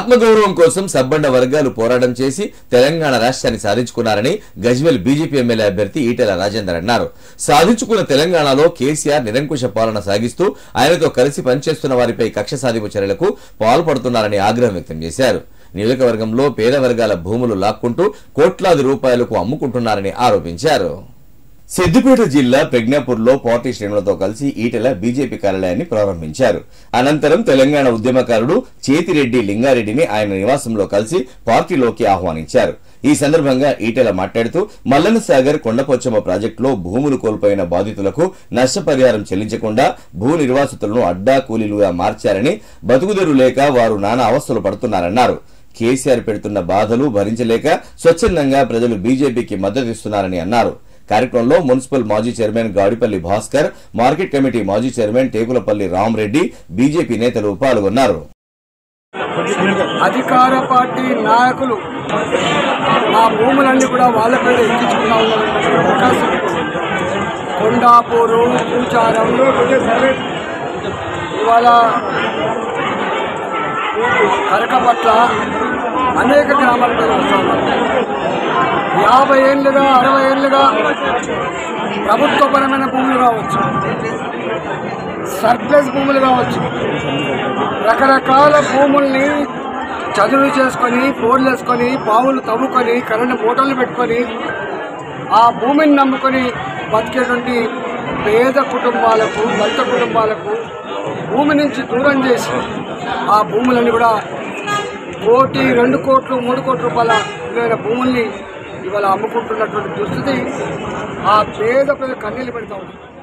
ఆత్మగౌరవం కోసం సబ్బండ వర్గాలు పోరాటం చేసి తెలంగాణ రాష్ట్రాన్ని సాధించుకున్నారని గజ్వెల్ బీజేపీ ఎమ్మెల్యే అభ్యర్థి ఈటెల రాజేందర్ అన్నారు సాధించుకున్న తెలంగాణలో కేసీఆర్ నిరంకుశ పాలన సాగిస్తూ ఆయనతో కలిసి పనిచేస్తున్న వారిపై కక్ష సాధింపు చర్యలకు పాల్పడుతున్నారని ఆగ్రహం వ్యక్తం చేశారు నియోజకవర్గంలో పేద వర్గాల భూములు లాక్కుంటూ కోట్లాది రూపాయలకు అమ్ముకుంటున్నారని ఆరోపించారు సిద్దిపేట జిల్లా ప్రజ్ఞాపూర్లో పార్టీ శ్రేణులతో కలిసి ఈటెల బీజేపీ కార్యాలయాన్ని ప్రారంభించారు అనంతరం తెలంగాణ ఉద్యమకారుడు చేతిరెడ్డి లింగారెడ్డిని ఆయన నివాసంలో కలిసి పార్టీలోకి ఆహ్వానించారు ఈ సందర్భంగా ఈటెల మాట్లాడుతూ మల్లన్న సాగర్ కొండపోచమ్మ ప్రాజెక్టులో భూములు కోల్పోయిన బాధితులకు నష్టపరిహారం చెల్లించకుండా భూ నిర్వాసితులను అడ్డా కూలీలుగా మార్చారని బతుకుదెరు లేక వారు నానా అవస్థలు పడుతున్నారన్నారు కేసీఆర్ పెడుతున్న బాధలు భరించలేక స్వచ్ఛందంగా ప్రజలు బీజేపీకి మద్దతిస్తున్నారని అన్నారు కార్యక్రమంలో మున్సిపల్ మాజీ chairman Gadipalli Bhaskar market committee మాజీ చైర్మన్ టేకులపల్లి రామరెడ్డి బీజేపీ నేతలు పాల్గొన్నారు అధికార పార్టీ నాయకులు మా భూములన్నీ కూడా వాళ్ళ పేరు ఎక్కించుకున్నా ఉన్నటువంటి అవకాశం కొండాపూరు పూచారం ఇవాళ కరకపట్ల అనేక గ్రామాల పేరు వస్తా ఉన్నారు యాభై ఏళ్ళుగా అరవై ఏళ్ళుగా ప్రభుత్వపరమైన భూములు కావచ్చు సర్ప్లస్ భూములు కావచ్చు రకరకాల భూముల్ని చదువు చేసుకొని బోర్లు వేసుకొని బావులు తవ్వుకొని కరెంటు మోటార్లు పెట్టుకొని ఆ భూమిని నమ్ముకొని బతికేటువంటి పేద కుటుంబాలకు దళిత కుటుంబాలకు భూమి నుంచి దూరం చేసి ఆ భూములని కూడా కోటి రెండు కోట్లు మూడు కోట్ల రూపాయల విలువైన భూముల్ని ఇవాళ అమ్ముకుంటున్నటువంటి దుస్థితి ఆ పేద పేద కన్నీళ్ళు పెడతా ఉంది